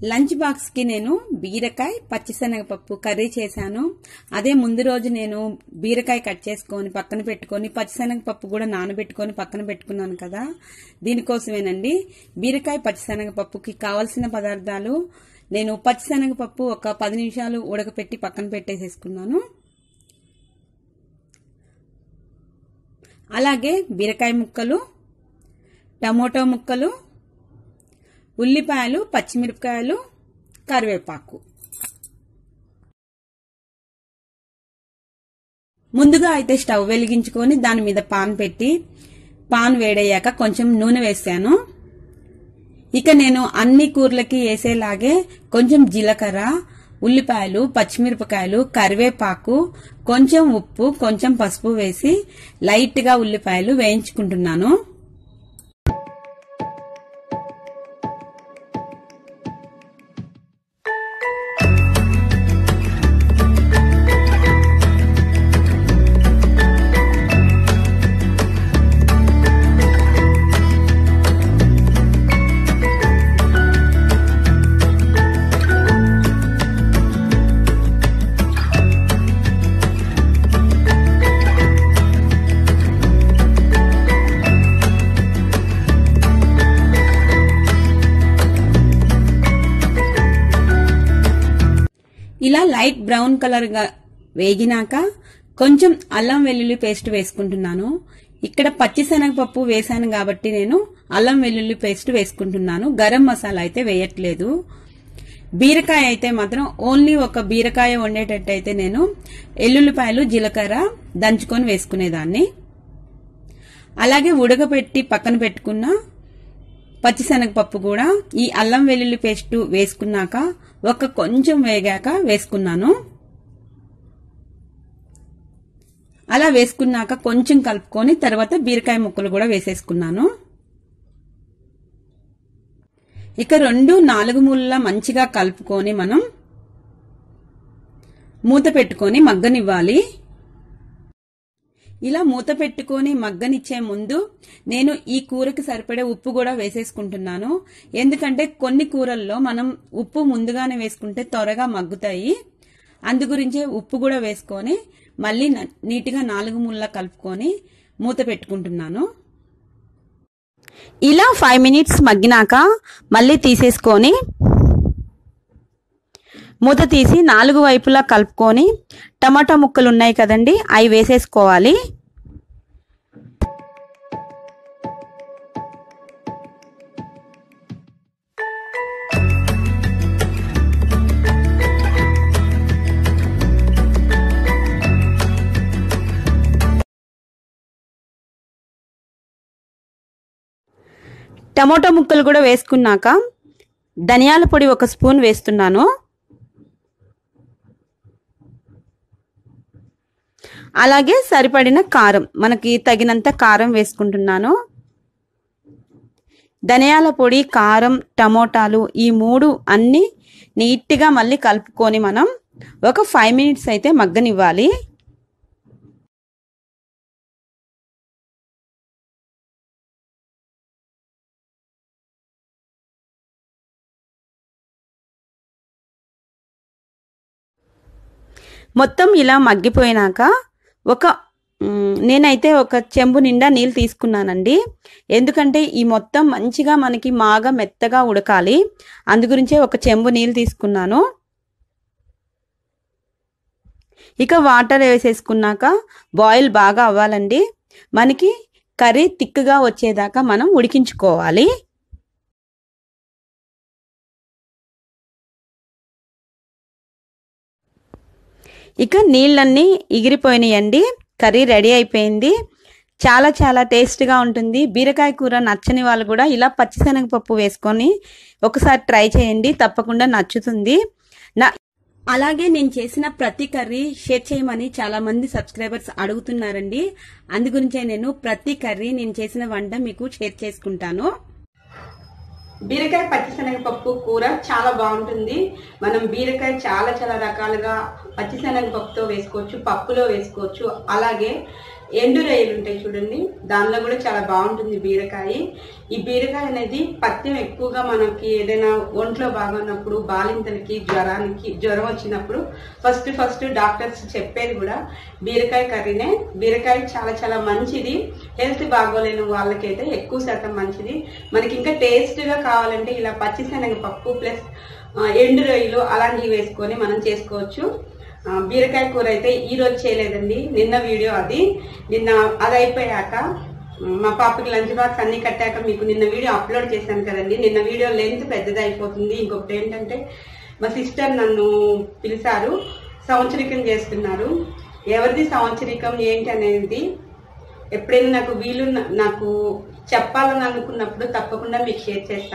Lunch box కి నేను బీరకాయ పచ్చిశనగపప్పు కర్రీ చేశాను అదే ముందు రోజు నేను బీరకాయ కట్ చేసుకొని పక్కన పెట్టుకొని పచ్చిశనగపప్పు కూడా నానబెట్టుకొని పక్కన పెట్టుకున్నాను కదా దీనికోసమేనండి బీరకాయ పచ్చిశనగపప్పుకి కావలసిన పదార్థాలు నేను పచ్చిశనగపప్పు ఒక పది నిమిషాలు ఉడకపెట్టి పక్కన పెట్టేసేసుకున్నాను అలాగే బీరకాయ ముక్కలు టమోటో ముక్కలు ఉల్లిపాయలు పచ్చిమిరపకాయలు కరివేపాకు ముందుగా అయితే స్టవ్ వెలిగించుకొని దాని మీద పాన్ పెట్టి పాన్ వేడయ్యాక కొంచెం నూనె వేసాను ఇక నేను అన్ని కూరలకి వేసేలాగే కొంచెం జీలకర్ర ఉల్లిపాయలు పచ్చిమిరపకాయలు కరివేపాకు కొంచెం ఉప్పు కొంచెం పసుపు వేసి లైట్ గా ఉల్లిపాయలు వేయించుకుంటున్నాను ఇలా లైట్ బ్రౌన్ కలర్ గా వేగినాక కొంచెం అల్లం వెల్లుల్లి పేస్ట్ వేసుకుంటున్నాను ఇక్కడ పచ్చిశనగపప్పు వేసాను కాబట్టి నేను అల్లం వెల్లుల్లి పేస్ట్ వేసుకుంటున్నాను గరం మసాలా అయితే వేయట్లేదు బీరకాయ అయితే మాత్రం ఓన్లీ ఒక బీరకాయ వండేటట్టయితే నేను ఎల్లుల్లిపాయలు జీలకర్ర దంచుకొని వేసుకునేదాన్ని అలాగే ఉడకపెట్టి పక్కన పెట్టుకున్న పచ్చిశనగపప్పు కూడా ఈ అల్లం వెల్లుల్లి పేస్ట్ వేసుకున్నాక ఒక కొంచెం వేగాక వేసుకున్నాను అలా వేసుకున్నాక కొంచెం కలుపుకొని తర్వాత బీరకాయ ముక్కలు కూడా వేసేసుకున్నాను ఇక రెండు నాలుగు ముళ్ళ మంచిగా కలుపుకొని మనం మూత పెట్టుకొని మగ్గనివ్వాలి ఇలా మూత పెట్టుకొని మగ్గనిచ్చే ముందు నేను ఈ కూరకి సరిపడే ఉప్పు కూడా వేసేసుకుంటున్నాను ఎందుకంటే కొన్ని కూరల్లో మనం ఉప్పు ముందుగానే వేసుకుంటే త్వరగా మగ్గుతాయి అందు గురించే ఉప్పు కూడా వేసుకొని మళ్ళీ నీట్గా నాలుగు ముళ్ళ కలుపుకొని మూత పెట్టుకుంటున్నాను ఇలా ఫైవ్ మినిట్స్ మగ్గినాక మళ్ళీ తీసేసుకొని మూత తీసి నాలుగు వైపులా కలుపుకొని టమాటా ముక్కలు ఉన్నాయి కదండి అవి వేసేసుకోవాలి టమోటా ముక్కలు కూడా వేసుకున్నాక ధనియాల పొడి ఒక స్పూన్ వేస్తున్నాను అలాగే సరిపడిన కారం మనకి తగినంత కారం వేసుకుంటున్నాను ధనియాల పొడి కారం టమోటాలు ఈ మూడు అన్నీ నీట్గా మళ్ళీ కలుపుకొని మనం ఒక ఫైవ్ మినిట్స్ అయితే మగ్గనివ్వాలి మొత్తం ఇలా మగ్గిపోయినాక ఒక నేనైతే ఒక చెంబు నిండా నీళ్ళు తీసుకున్నానండి ఎందుకంటే ఈ మొత్తం మంచిగా మనకి మాగా మెత్తగా ఉడకాలి అందుగురించే ఒక చెంబు నీళ్ళు తీసుకున్నాను ఇక వాటర్ వేసేసుకున్నాక బాయిల్ బాగా అవ్వాలండి మనకి కర్రీ తిక్కుగా వచ్చేదాకా మనం ఉడికించుకోవాలి ఇక నీళ్ళన్నీ ఎగిరిపోయినాయండి కర్రీ రెడీ అయిపోయింది చాలా చాలా టేస్ట్గా ఉంటుంది బీరకాయ కూర నచ్చని వాళ్ళు కూడా ఇలా పచ్చిశనగపప్పు వేసుకొని ఒకసారి ట్రై చేయండి తప్పకుండా నచ్చుతుంది నా అలాగే నేను చేసిన ప్రతి కర్రీ షేర్ చేయమని చాలా మంది సబ్స్క్రైబర్స్ అడుగుతున్నారండి అందుగురించే నేను ప్రతి కర్రీ నేను చేసిన వంట మీకు షేర్ చేసుకుంటాను బీరకాయ పచ్చిశనగపప్పు కూర చాలా బాగుంటుంది మనం బీరకాయ చాలా చాలా రకాలుగా పచ్చిశనగపప్పుతో వేసుకోవచ్చు పప్పులో వేసుకోవచ్చు అలాగే ఎండు రొయ్యలు ఉంటాయి చూడండి దానిలో కూడా చాలా బాగుంటుంది బీరకాయ ఈ బీరకాయ అనేది పత్యం ఎక్కువగా మనకి ఏదైనా ఒంట్లో బాగున్నప్పుడు బాలింతలకి జ్వరానికి జ్వరం వచ్చినప్పుడు ఫస్ట్ ఫస్ట్ డాక్టర్స్ చెప్పేది కూడా బీరకాయ కర్రీనే బీరకాయ చాలా చాలా మంచిది హెల్త్ బాగోలేని వాళ్ళకైతే ఎక్కువ శాతం మంచిది మనకి ఇంకా టేస్ట్గా కావాలంటే ఇలా పచ్చిశనగ పప్పు ప్లస్ ఎండు రొయ్యలు అలాంటివి వేసుకొని మనం చేసుకోవచ్చు ఆ, బీరకాయ కూర అయితే ఈ రోజు చేయలేదండి నిన్న వీడియో అది నిన్న అది అయిపోయాక ఉమ్, మా పాపకి లంచ్ బాక్స్ అన్ని కట్టాక మీకు నిన్న వీడియో అప్లోడ్ చేశాను కదండి నిన్న వీడియో లెంత్ పెద్దది అయిపోతుంది ఇంకొకటి ఏంటంటే మా సిస్టర్ నన్ను పిలిచారు సంవత్సరికం చేస్తున్నారు ఎవరిది సంవత్సరికం ఏంటి అనేది ఎప్పుడైనా నాకు వీలు నాకు చెప్పాలని అనుకున్నప్పుడు తప్పకుండా మీకు షేర్ చేస్తాను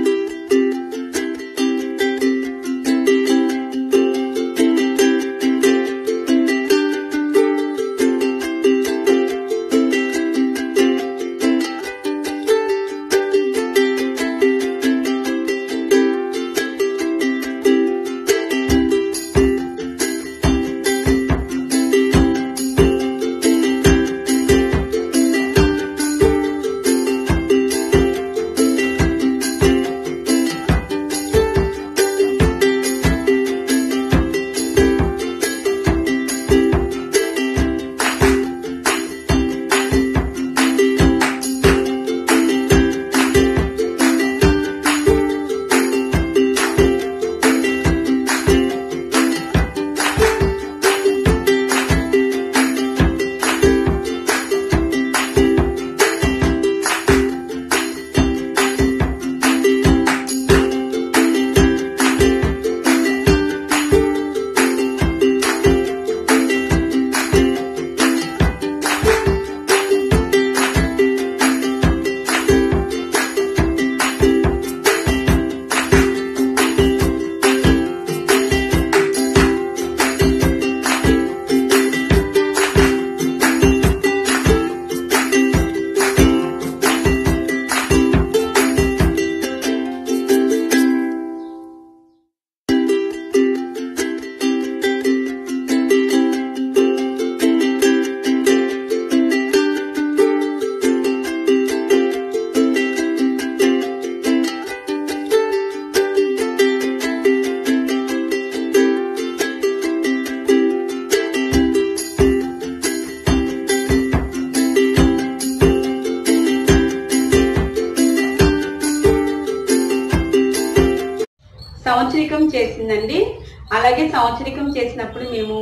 సంవత్సరికం చేసిందండి అలాగే సంవత్సరికం చేసినప్పుడు మేము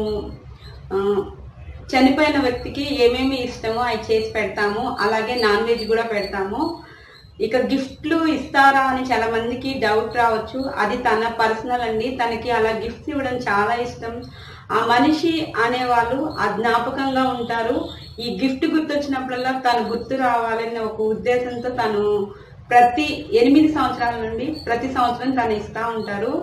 ఆ, చనిపోయిన వ్యక్తికి ఏమేమి ఇష్టమో అవి చేసి పెడతాము అలాగే నాన్ వెజ్ కూడా పెడతాము ఇక గిఫ్ట్లు ఇస్తారా అని చాలా మందికి డౌట్ రావచ్చు అది తన పర్సనల్ అండి తనకి అలా గిఫ్ట్స్ ఇవ్వడం చాలా ఇష్టం ఆ మనిషి అనేవాళ్ళు ఆ జ్ఞాపకంగా ఉంటారు ఈ గిఫ్ట్ గుర్తొచ్చినప్పుడల్లా తను గుర్తు రావాలనే ఒక ఉద్దేశంతో తను ప్రతి ఎనిమిది సంవత్సరాల నుండి ప్రతి సంవత్సరం తను ఇస్తా ఉంటారు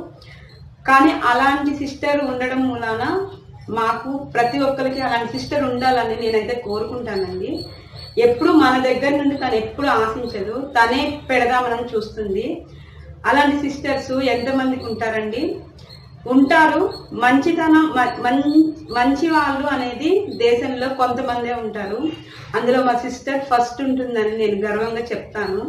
కానీ అలాంటి సిస్టర్ ఉండడం మూలాన మాకు ప్రతి ఒక్కరికి అలాంటి సిస్టర్ ఉండాలని నేనైతే కోరుకుంటానండి ఎప్పుడు మన దగ్గర నుండి తను ఎప్పుడు ఆశించదు తనే పెడదామని చూస్తుంది అలాంటి సిస్టర్స్ ఎంతమందికి ఉంటారండి ఉంటారు మంచితనం మ- మం- మంచి వాళ్ళు అనేది దేశంలో కొంతమందే ఉంటారు అందులో మా సిస్టర్ ఫస్ట్ ఉంటుందని నేను గర్వంగా చెప్తాను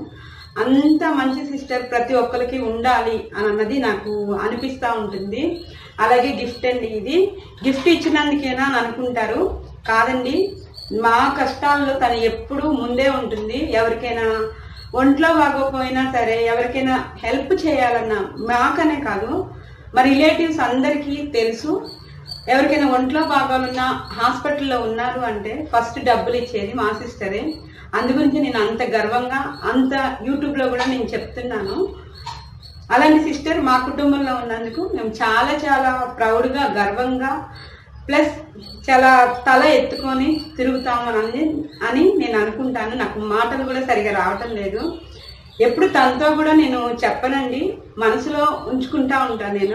అంత మంచి సిస్టర్ ప్రతి ఒక్కరికి ఉండాలి అని అన్నది నాకు అనిపిస్తూ ఉంటుంది అలాగే గిఫ్ట్ అండి ఇది గిఫ్ట్ ఇచ్చినందుకేనా అని అనుకుంటారు కాదండి మా కష్టాల్లో తను ఎప్పుడూ ముందే ఉంటుంది ఎవరికైనా ఒంట్లో బాగోకపోయినా సరే ఎవరికైనా హెల్ప్ చేయాలన్నా మాకనే కాదు మా రిలేటివ్స్ అందరికీ తెలుసు ఎవరికైనా ఒంట్లో బాగోలున్నా హాస్పిటల్లో ఉన్నారు అంటే ఫస్ట్ డబ్బులు ఇచ్చేది మా సిస్టరే అందు గురించి నేను అంత గర్వంగా అంత యూట్యూబ్లో కూడా నేను చెప్తున్నాను అలాంటి సిస్టర్ మా కుటుంబంలో ఉన్నందుకు మేము చాలా చాలా ప్రౌడ్గా గర్వంగా ప్లస్ చాలా తల ఎత్తుకొని తిరుగుతామని అని నేను అనుకుంటాను నాకు మాటలు కూడా సరిగా రావటం లేదు ఎప్పుడు తనతో కూడా నేను చెప్పనండి మనసులో ఉంచుకుంటా ఉంటాను నేను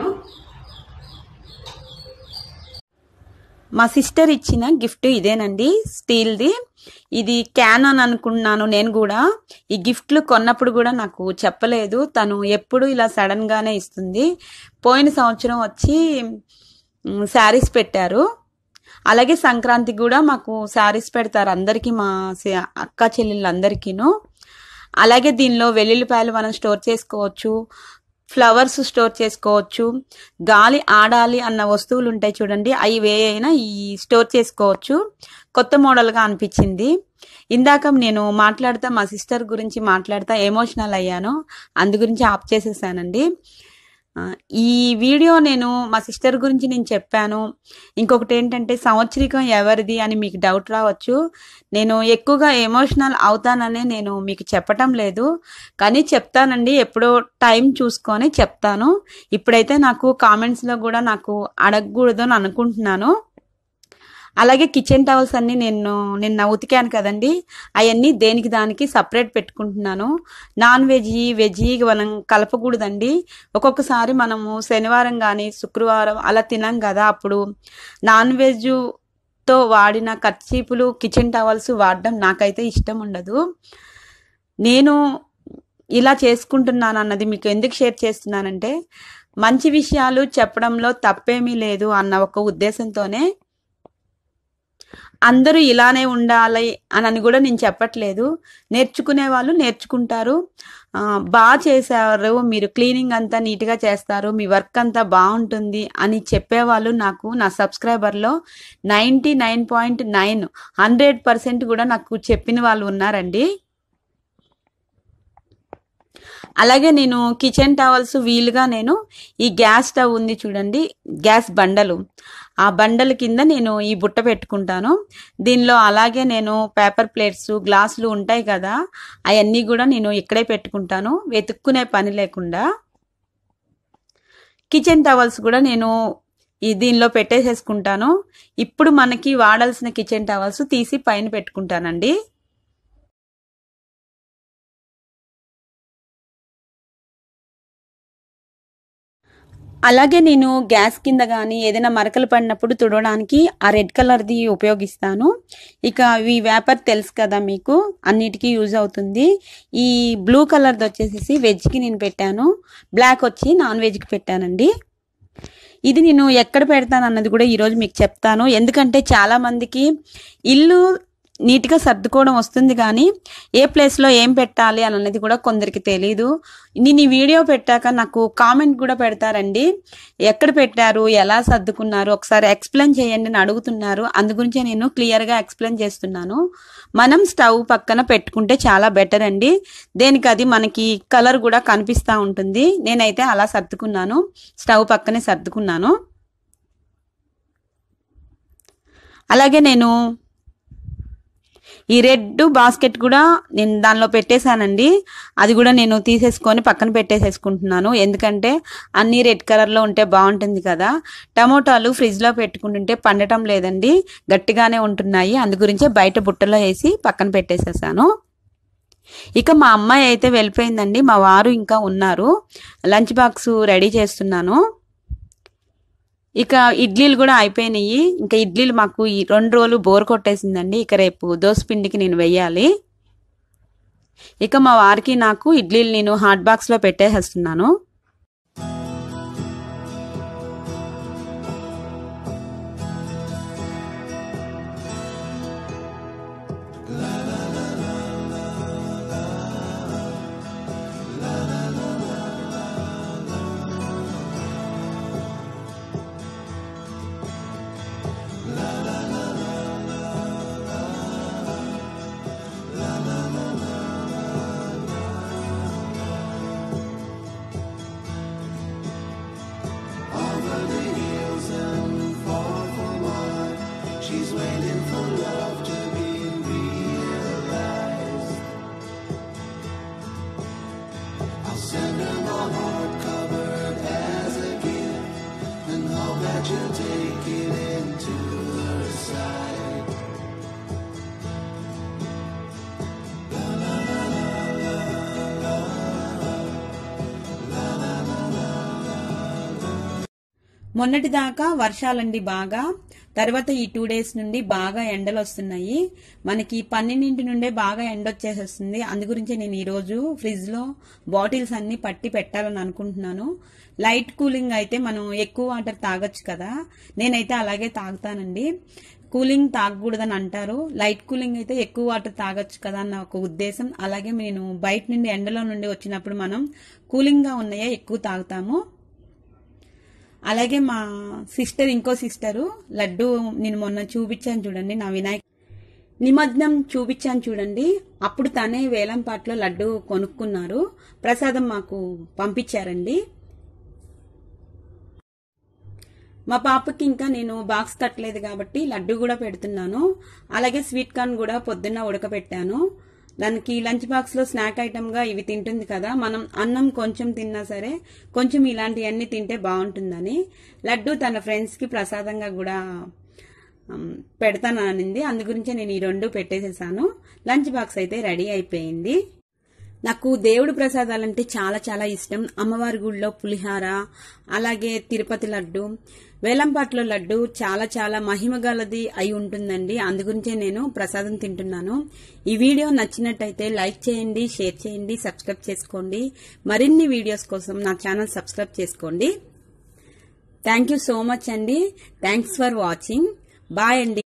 మా సిస్టర్ ఇచ్చిన గిఫ్ట్ ఇదేనండి స్టీల్ది ఇది క్యాన్ అని అనుకున్నాను నేను కూడా ఈ గిఫ్ట్లు కొన్నప్పుడు కూడా నాకు చెప్పలేదు తను ఎప్పుడు ఇలా సడన్ గానే ఇస్తుంది పోయిన సంవత్సరం వచ్చి శారీస్ పెట్టారు అలాగే సంక్రాంతికి కూడా మాకు శారీస్ పెడతారు అందరికీ మా సి- అక్క చెల్లెళ్ళందరికీను అలాగే దీనిలో వెల్లుల్లిపాయలు మనం స్టోర్ చేసుకోవచ్చు ఫ్లవర్స్ స్టోర్ చేసుకోవచ్చు గాలి ఆడాలి అన్న వస్తువులు ఉంటాయి చూడండి అవి వేయైనా ఈ స్టోర్ చేసుకోవచ్చు కొత్త మోడల్గా అనిపించింది ఇందాక నేను మాట్లాడుతా మా సిస్టర్ గురించి మాట్లాడుతా ఎమోషనల్ అయ్యాను అందు గురించి ఆఫ్ చేసేసానండి ఆ, ఈ వీడియో నేను మా సిస్టర్ గురించి నేను చెప్పాను ఇంకొకటి ఏంటంటే సంవత్సరికం ఎవరిది అని మీకు డౌట్ రావచ్చు నేను ఎక్కువగా ఎమోషనల్ అవుతాననే నేను మీకు చెప్పటం లేదు కానీ చెప్తానండి ఎప్పుడో టైం చూసుకొని చెప్తాను ఇప్పుడైతే నాకు కామెంట్స్లో కూడా నాకు అడగకూడదు అని అనుకుంటున్నాను అలాగే కిచెన్ టవల్స్ అన్ని నేను నిన్న ఉతికాను కదండి అవన్నీ దేనికి దానికి సపరేట్ పెట్టుకుంటున్నాను నాన్ వెజ్ వెజ్ మనం కలపకూడదండి ఒక్కొక్కసారి మనము శనివారం కానీ శుక్రవారం అలా తినాం కదా అప్పుడు నాన్ వెజ్ తో వాడిన కర్చీపులు కిచెన్ టవల్స్ వాడడం నాకైతే ఇష్టం ఉండదు నేను ఇలా చేసుకుంటున్నాను అన్నది మీకు ఎందుకు షేర్ చేస్తున్నానంటే మంచి విషయాలు చెప్పడంలో తప్పేమీ లేదు అన్న ఒక ఉద్దేశంతోనే అందరూ ఇలానే ఉండాలి అని కూడా నేను చెప్పట్లేదు నేర్చుకునే వాళ్ళు నేర్చుకుంటారు ఆ, బాగా చేశారు మీరు క్లీనింగ్ అంతా నీట్గా చేస్తారు మీ వర్క్ అంతా బాగుంటుంది అని చెప్పేవాళ్ళు నాకు నా సబ్స్క్రైబర్లో ninety nine point nine hundred percent కూడా నాకు చెప్పిన వాళ్ళు ఉన్నారండి అలాగే నేను కిచెన్ టవల్స్ వీలుగా నేను ఈ గ్యాస్ స్టవ్ ఉంది చూడండి గ్యాస్ బండలు ఆ బండల కింద నేను ఈ బుట్ట పెట్టుకుంటాను దీనిలో అలాగే నేను పేపర్ ప్లేట్స్ గ్లాసులు ఉంటాయి కదా అవన్నీ కూడా నేను ఇక్కడే పెట్టుకుంటాను వెతుక్కునే పని లేకుండా కిచెన్ టవల్స్ కూడా నేను ఈ దీనిలో పెట్టేసేసుకుంటాను ఇప్పుడు మనకి వాడాల్సిన కిచెన్ టవల్స్ తీసి పైన పెట్టుకుంటానండి అలాగే నేను గ్యాస్ కింద కానీ ఏదైనా మరకలు పడినప్పుడు తుడవడానికి ఆ రెడ్ కలర్ది ఉపయోగిస్తాను ఇక ఈ వేపర్ తెలుసు కదా మీకు అన్నిటికీ యూజ్ అవుతుంది ఈ బ్లూ కలర్ది వచ్చేసి వెజ్కి నేను పెట్టాను బ్లాక్ వచ్చి నాన్ వెజ్కి పెట్టానండి ఇది నేను ఎక్కడ పెడతాను అన్నది కూడా ఈరోజు మీకు చెప్తాను ఎందుకంటే చాలా మందికి ఇల్లు నీట్గా సర్దుకోవడం వస్తుంది కానీ ఏ ప్లేస్లో ఏం పెట్టాలి అని అన్నది కూడా కొందరికి తెలీదు నేను ఈ వీడియో పెట్టాక నాకు కామెంట్ కూడా పెడతారండి ఎక్కడ పెట్టారు ఎలా సర్దుకున్నారు ఒకసారి ఎక్స్ప్లెయిన్ చేయండి అని అడుగుతున్నారు అందు గురించే నేను క్లియర్గా ఎక్స్ప్లెయిన్ చేస్తున్నాను మనం స్టవ్ పక్కన పెట్టుకుంటే చాలా బెటర్ అండి దేనికి అది మనకి కలర్ కూడా కనిపిస్తూ ఉంటుంది నేనైతే అలా సర్దుకున్నాను స్టవ్ పక్కనే సర్దుకున్నాను అలాగే నేను ఈ రెడ్ బాస్కెట్ కూడా నేను దానిలో పెట్టేశానండి అది కూడా నేను తీసేసుకొని పక్కన పెట్టేసేసుకుంటున్నాను ఎందుకంటే అన్నీ రెడ్ కలర్లో ఉంటే బాగుంటుంది కదా టమోటాలు ఫ్రిడ్జ్లో పెట్టుకుంటుంటే పండటం లేదండి గట్టిగానే ఉంటున్నాయి అందు గురించే బయట బుట్టలో వేసి పక్కన పెట్టేసేసాను ఇక మా అమ్మాయి అయితే వెళ్ళిపోయిందండి మా వారు ఇంకా ఉన్నారు లంచ్ బాక్స్ రెడీ చేస్తున్నాను ఇక ఇడ్లీలు కూడా అయిపోయినాయి ఇంకా ఇడ్లీలు మాకు ఈ రెండు రోజులు బోర్ కొట్టేసిందండి ఇక రేపు దోశ పిండికి నేను వెయ్యాలి ఇక మా వారికి నాకు ఇడ్లీలు నేను హాట్ బాక్స్లో పెట్టేసేస్తున్నాను She's waiting for love to be realized. I'll send her my heart covered as a gift and hope that you'll take it into her side. మొన్నటిదాకా వర్షాలండి బాగా తర్వాత ఈ టూ డేస్ నుండి బాగా ఎండలు వస్తున్నాయి మనకి పన్నెండింటి నుండే బాగా ఎండ వచ్చేసేస్తుంది అందు గురించి నేను ఈరోజు ఫ్రిడ్జ్ లో బాటిల్స్ అన్ని పట్టి పెట్టాలని అనుకుంటున్నాను లైట్ కూలింగ్ అయితే మనం ఎక్కువ వాటర్ తాగొచ్చు కదా నేనైతే అలాగే తాగుతానండి కూలింగ్ తాగకూడదని అంటారు లైట్ కూలింగ్ అయితే ఎక్కువ వాటర్ తాగొచ్చు కదా అన్న ఒక ఉద్దేశం అలాగే నేను బయట నుండి ఎండలో నుండి వచ్చినప్పుడు మనం కూలింగ్ గా ఉన్నాయే ఎక్కువ తాగుతాము అలాగే మా సిస్టర్ ఇంకో సిస్టరు లడ్డు నేను మొన్న చూపించాను చూడండి నా వినాయక నిమజ్జనం చూపించాను చూడండి అప్పుడు తనే వేలంపాట్లో లడ్డు కొనుక్కున్నారు ప్రసాదం మాకు పంపించారండి మా పాపకి ఇంకా నేను బాక్స్ కట్టలేదు కాబట్టి లడ్డు కూడా పెడుతున్నాను అలాగే స్వీట్ కార్న్ కూడా పొద్దున్న ఉడకబెట్టాను దానికి లంచ్ బాక్స్ లో స్నాక్ ఐటమ్ గా ఇవి తింటుంది కదా మనం అన్నం కొంచెం తిన్నా సరే కొంచెం ఇలాంటివన్నీ తింటే బాగుంటుందని లడ్డు తన ఫ్రెండ్స్ కి ప్రసాదంగా కూడా ఉమ్, పెడతాననింది అందు గురించే నేను ఈ రెండు పెట్టేసేసాను లంచ్ బాక్స్ అయితే రెడీ అయిపోయింది నాకు దేవుడు ప్రసాదాలంటే చాలా చాలా ఇష్టం అమ్మవారి గుడిలో పులిహార అలాగే తిరుపతి లడ్డు వేలంపాట్లో లడ్డు చాలా చాలా మహిమ గలది అయి ఉంటుందండి అందుగురించే నేను ప్రసాదం తింటున్నాను ఈ వీడియో నచ్చినట్టయితే లైక్ చేయండి షేర్ చేయండి సబ్స్క్రైబ్ చేసుకోండి మరిన్ని వీడియోస్ కోసం నా ఛానల్ సబ్స్క్రైబ్ చేసుకోండి థ్యాంక్ యూ సో మచ్ అండి థ్యాంక్స్ ఫర్ వాచింగ్ బాయ్ అండి